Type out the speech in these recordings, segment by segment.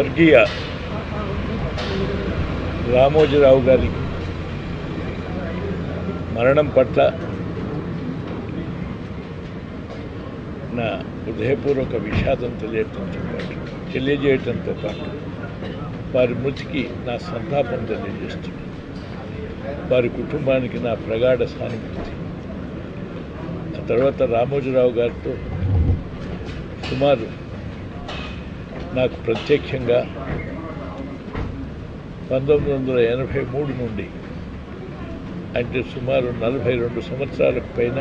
స్వర్గీయ రామోజీరావు గారి మరణం పట్ల నా హృదయపూర్వక విషాదం తెలియటంతో పాటు తెలియజేయటంతో పాటు వారి మృతికి నా సంతాపం తెలియజేస్తున్నాను వారి కుటుంబానికి నా ప్రగాఢ సానుభూతి ఆ తర్వాత రామోజీరావు గారితో సుమారు నాకు ప్రత్యక్షంగా పంతొమ్మిది వందల ఎనభై మూడు నుండి అంటే సుమారు నలభై రెండు సంవత్సరాలకు పైన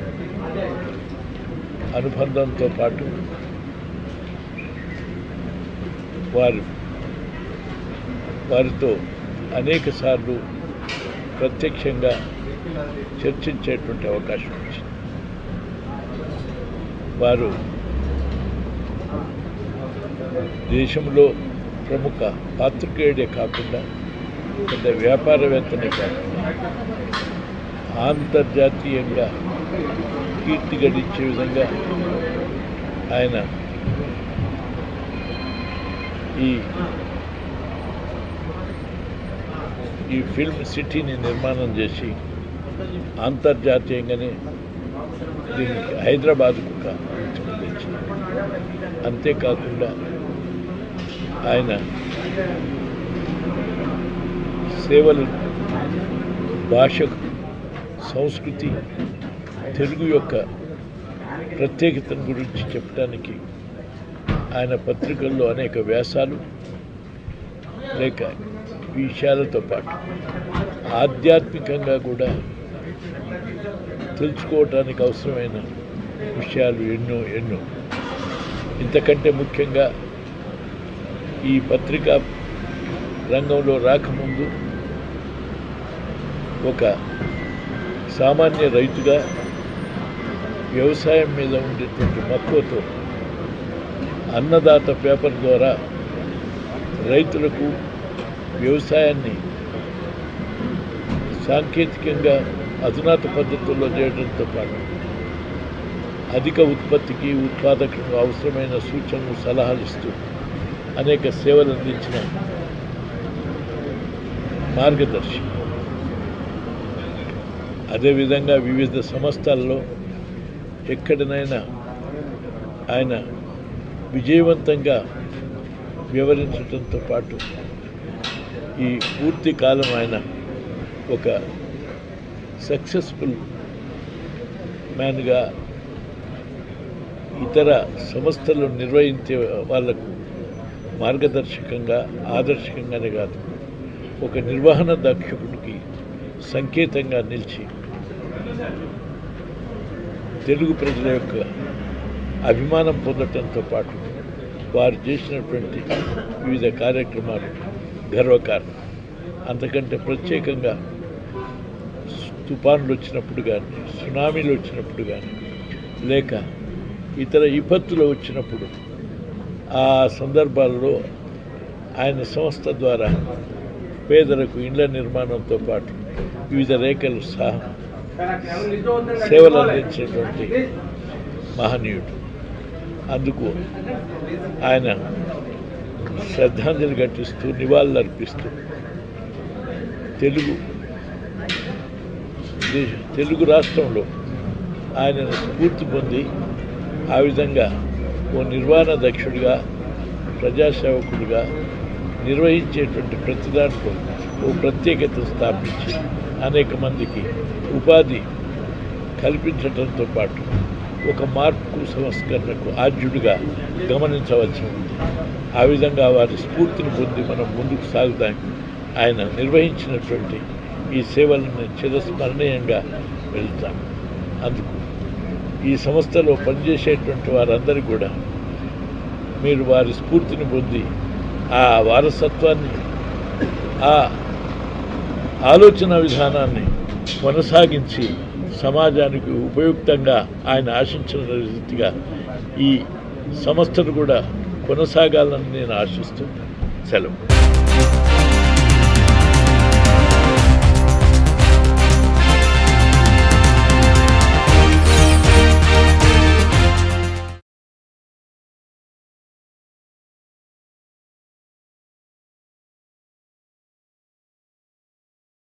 అనుబంధంతో పాటు వారు వారితో అనేక సార్లు ప్రత్యక్షంగా చర్చించేటువంటి అవకాశం వచ్చింది వారు దేశంలో ప్రముఖ పాత్రికేయుడే కాకుండా పెద్ద వ్యాపారవేత్తనే కాకుండా అంతర్జాతీయంగా కీర్తి గడించే విధంగా ఆయన ఈ ఈ ఫిల్మ్ సిటీని నిర్మాణం చేసి అంతర్జాతీయంగానే దీనికి హైదరాబాద్కు ఒక గుర్తింపు తెచ్చింది అంతేకాకుండా ఆయన సేవలు భాష సంస్కృతి తెలుగు యొక్క ప్రత్యేకతను గురించి చెప్పడానికి ఆయన పత్రికల్లో అనేక వ్యాసాలు లేక విషయాలతో పాటు ఆధ్యాత్మికంగా కూడా తెలుసుకోవటానికి అవసరమైన విషయాలు ఎన్నో ఎన్నో ఇంతకంటే ముఖ్యంగా ఈ పత్రికా రంగంలో రాకముందు ఒక సామాన్య రైతుగా వ్యవసాయం మీద ఉండేటువంటి మక్కువతో అన్నదాత పేపర్ ద్వారా రైతులకు వ్యవసాయాన్ని సాంకేతికంగా అధునాత పద్ధతుల్లో చేయడంతో పాటు అధిక ఉత్పత్తికి ఉత్పాదకకు అవసరమైన సూచనలు సలహాలు ఇస్తూ అనేక సేవలు అందించిన మార్గదర్శి అదేవిధంగా వివిధ సంస్థల్లో ఎక్కడనైనా ఆయన విజయవంతంగా వివరించడంతో పాటు ఈ పూర్తి కాలం ఆయన ఒక సక్సెస్ఫుల్ మ్యాన్గా ఇతర సంస్థలు నిర్వహించే వాళ్లకు మార్గదర్శకంగా ఆదర్శకంగానే కాదు ఒక నిర్వహణ దక్షకుడికి సంకేతంగా నిలిచి తెలుగు ప్రజల యొక్క అభిమానం పొందటంతో పాటు వారు చేసినటువంటి వివిధ కార్యక్రమాలు గర్వకారణం అంతకంటే ప్రత్యేకంగా తుఫాన్లు వచ్చినప్పుడు కానీ సునామీలు వచ్చినప్పుడు కానీ లేక ఇతర విపత్తులు వచ్చినప్పుడు ఆ సందర్భాల్లో ఆయన సంస్థ ద్వారా పేదలకు ఇండ్ల నిర్మాణంతో పాటు వివిధ రేఖలు సహా సేవలు అందించినటువంటి మహనీయుడు అందుకు ఆయన శ్రద్ధాంజలి ఘటిస్తూ నివాళులు అర్పిస్తూ తెలుగు దేశ- తెలుగు రాష్ట్రంలో ఆయనను స్ఫూర్తి పొంది ఆ విధంగా ఓ నిర్వహణ దక్షుడిగా ప్రజాసేవకుడిగా నిర్వహించేటువంటి ప్రతి దాంట్లో ఓ ప్రత్యేకత స్థాపించి అనేక మందికి ఉపాధి కల్పించడంతో పాటు ఒక మార్పు సంస్కరణకు ఆద్యుడిగా గమనించవలసి ఉంది ఆ విధంగా వారి స్ఫూర్తిని పొంది మనం ముందుకు సాగుతాం ఆయన నిర్వహించినటువంటి ఈ సేవలను చిరస్మరణీయంగా వెళ్తాం అందుకు ఈ సంస్థలో పనిచేసేటువంటి వారందరికీ కూడా మీరు వారి స్ఫూర్తిని పొంది ఆ వారసత్వాన్ని ఆ ఆలోచన విధానాన్ని కొనసాగించి సమాజానికి ఉపయుక్తంగా ఆయన ఆశించిన రీతిగా ఈ సంస్థను కూడా కొనసాగాలని నేను ఆశిస్తున్నాను సెలవు